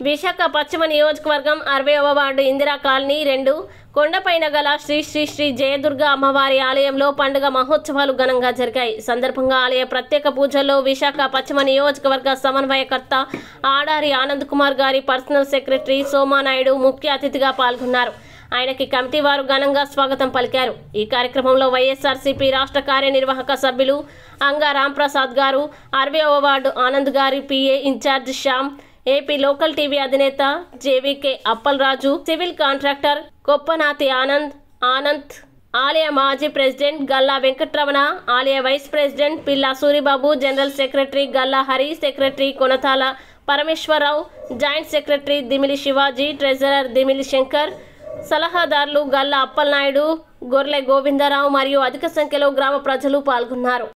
విశాఖ పశ్చిమ నియోజకవర్గం అరవైవ ward Indira colony రెండు కొండపైన గల శ్రీ శ్రీ శ్రీ జయదుర్గ అమ్మవారి ఆలయంలో పండుగ మహోత్సవాలు ఘనంగా జరిగాయి సందర్భంగా ఆలయ ప్రత్యేక పూజల్లో విశాఖ పశ్చిమ నియోజకవర్గ సమన్వయకర్త ఆడారి ఆనంద్ కుమార్ గారి పర్సనల్ సెక్రటరీ సోమానాయుడు ముఖ్య అతిథిగా పాల్గొన్నారు ఆయనకి కమిటీ వారు ఘనంగా స్వాగతం పలికారు ఈ కార్యక్రమంలో వైఎస్ఆర్సీపీ రాష్ట్ర కార్యనిర్వాహక సభ్యులు అంగా రాంప్రసాద్ గారు అరవైవ వార్డు ఆనంద్ గారి PA incharge Shyam AP local TV అధినేత JVK Appalaraju civil contractor Koppanati Anand Anand ఆలయ మాజీ ప్రెసిడెంట్ గల్లా వెంకట్రమణ ఆలయ vice president Pilla Suribabu general secretary Galla Hari secretary Konathala Parameswararao joint secretary Dimili Shivaji treasurer Dimili Shankar సలహాదారులు గల్లా అప్పలనాయుడు గొర్లె గోవిందరావు మరియు అధిక సంఖ్యలో గ్రామ ప్రజలు పాల్గొన్నారు